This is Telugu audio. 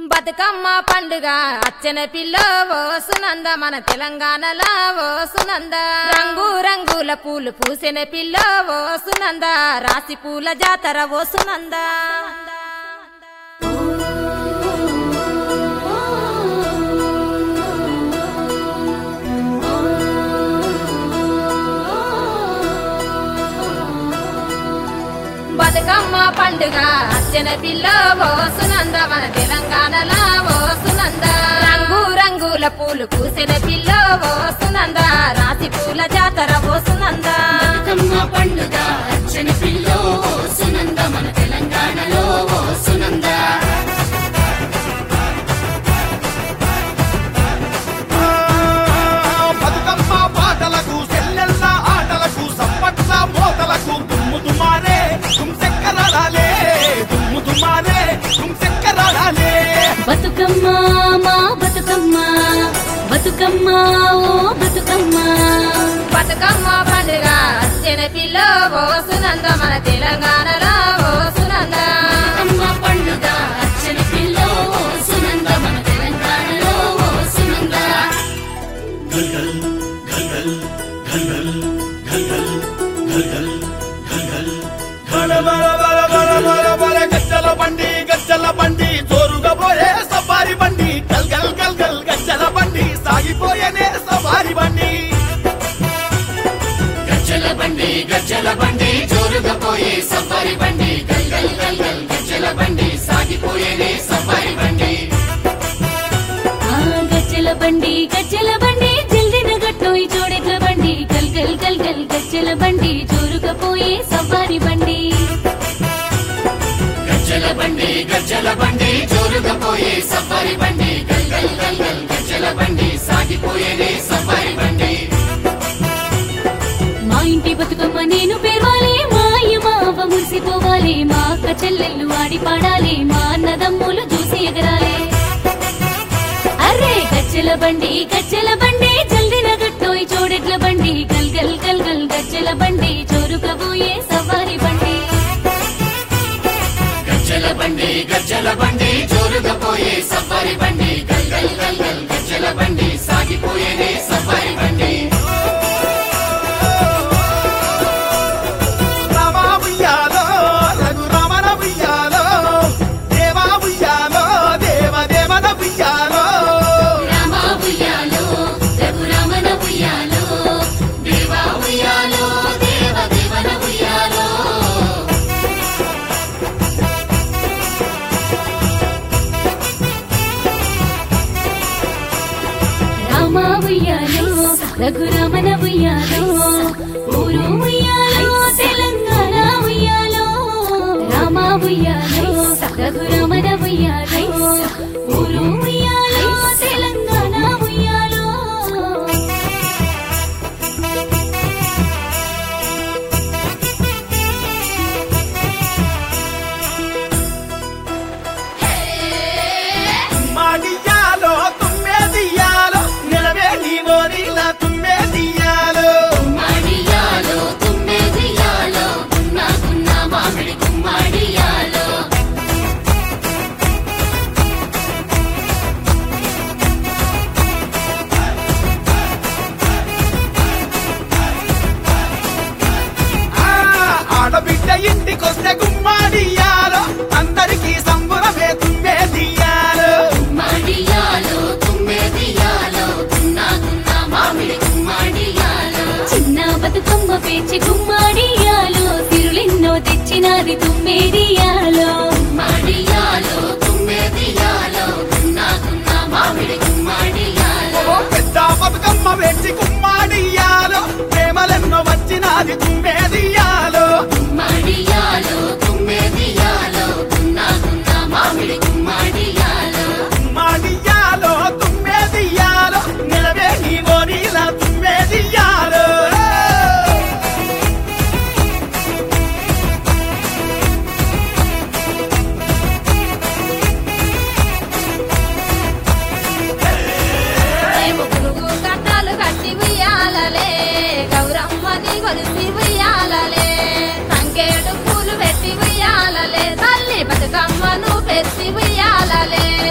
బతుకమ్మ పండుగ అచ్చన పిల్ల ఓ సునంద మన తెలంగాణలో ఓ సునంద రంగు రంగుల పూలు పూసిన పిల్ల ఓ సునంద రాసి పూల జాతర ఓ సునంద బతుకమ్మ పండుగ అచ్చన పిల్ల ఓ సునంద మన తెలంగాణలో ఓ సునంద రంగు రంగుల పూలు పూసిన పిల్ల ఓ సునంద రాసి పూల జాతర ఓ సునంద బతుకమ్మ పండుగ అచ్చని పిల్లో ఓ సునంద మన తెలంగాణలో ఓ సునంద బతుకమ్మ పాటలకు సెల్లెల్ల ఆటలకు సప్పట్ల మోతలకు దుమ్ము దుమారే దుమ్సెక్కరాలే దుమ్ము దుమారే దుమ్సెక్కరాలే బతుకమ్మ మా బతుకమ్మ బతుకమ్మ ఓ బతుకమ్మ బతుకమ్మ పండుగ అచ్చన పిల్ల ఓ సునంద మన తెలంగాణలో ఓ సునంద బతుకమ్మ పండుగ అచ్చని పిల్లో ఓ సునంద మన తెలంగాణలో ఓ సునంద బల బల బల బల బల బల గజ్జల బండి గజ్జల బండి జోరుగా పోయే సఫారీ బండి గల్ గల్ గల్ గల్ గజ్జల బండి సాగిపోయేనే సఫారీ బండి గజ్జల బండి గజ్జల బండి జోరుగా పోయే సఫారీ బండి గల్ గల్ గల్ గల్ గజ్జల బండి సాగిపోయేనే సఫారీ బండి ఆ గజ్జల బండి గజ్జల బండి జల్దిన గట్టోయి జోడెట్ల బండి గల్ గల్ గల్ గల్ గజ్జల బండి జోరుగా పోయే సవారి బండి గజ్జల బండి గజ్జల బండి జోరుగా పోయే సఫారీ బండి గల్ గల్ గల్ గల్ గజ్జల బండి సాగిపోయేనే సఫారీ బండి మా ఇంటి బతుకమ్మ నేను పేర్వాలి మా అయ్య మా అవ్వ మురిసిపోవాలి మా అక్క చెల్లెళ్ళు ఆడి పాడాలి మా అన్నదమ్ములు చూసి ఎగరాలి అర్రే గజ్జల బండి గజ్జల బండి జల్దిన గట్టోయి జోడెట్ల బండి గల్ గల్ గల్ గల్ గజ్జల బండి జోరుగా పోయే సవారి బండి గజ్జల బండి గజ్జల బండి జోరుగా పోయే సఫారీ బండి గల్ గల్ గల్ గల్ గజ్జల బండి సాగిపోయేనే సఫారీ బండి రామా ఉయ్యాలో రఘు రమణ ఉయ్యాలో దేవా ఉయ్యాలో దేవ దేవన ఉయ్యాలో రామ ఉయ్యాలో రఘురామన ఉయ్యాలో దేవా ఉయ్యాలో దేవ దేవన ఉయ్యాలో రామ ఉయ్యాలో రఘురామన ఉయ్యాలో ఊరు ఉయ్యాలో తెలంగాణ ఉయ్యాలో రామ ఉయ్యాలో రఘురామన ఉయ్యాలో ఊరు ఉయ్యాలో తెలంగాణ ఉయ్యాలో మాడియాలో తుమ్మేదియాలో నిలవే నీ నోరిలా తుమ్మేదియాలో మాడియాలో తుమ్మెదియాలో నాకున్న మామిడి కుమ్మాడియాలో ఆ ఆడబిడ్డ ఇంటికొస్తే గుమ్మాడియాలో అందరికీ సంబురమే తుమ్మేదియాలో మాడియాలో తుమ్మెదియాలో నాకున్న మామిడి కుమ్మాడియాలో చిన్న బతుకమ్మ పేచి గుమ్మాడియాలో తిరులెన్నో తెచ్చినది తుమ్మేడియాలో మాడియాలో తుమ్మెదియాలో నాకున్న మామిడి కుమ్మాడియాలో ఓ పెద్ద బతుకమ్మ వేచి గుమ్మాడియాలో ప్రేమలెన్నో వచ్చినాది తుమ్మేదియాలో మాడియాలో తుమ్మెదియాలో నాకున్న మామిడి కుమ్మాడియాలో మాడియాలో తుమ్మేదియాలో నిలవే నీ నోరిలా తుమ్మేదియాలో మేము పురుగు కట్టాలు కట్టి ఉయ్యాలలే గౌరమ్మని కొలిసి ఉయ్యాలలే తంగేడు పూలు పెట్టి ఉయ్యాలలే తల్లి బతుకమ్మను పెట్టి ఉయ్యాలలే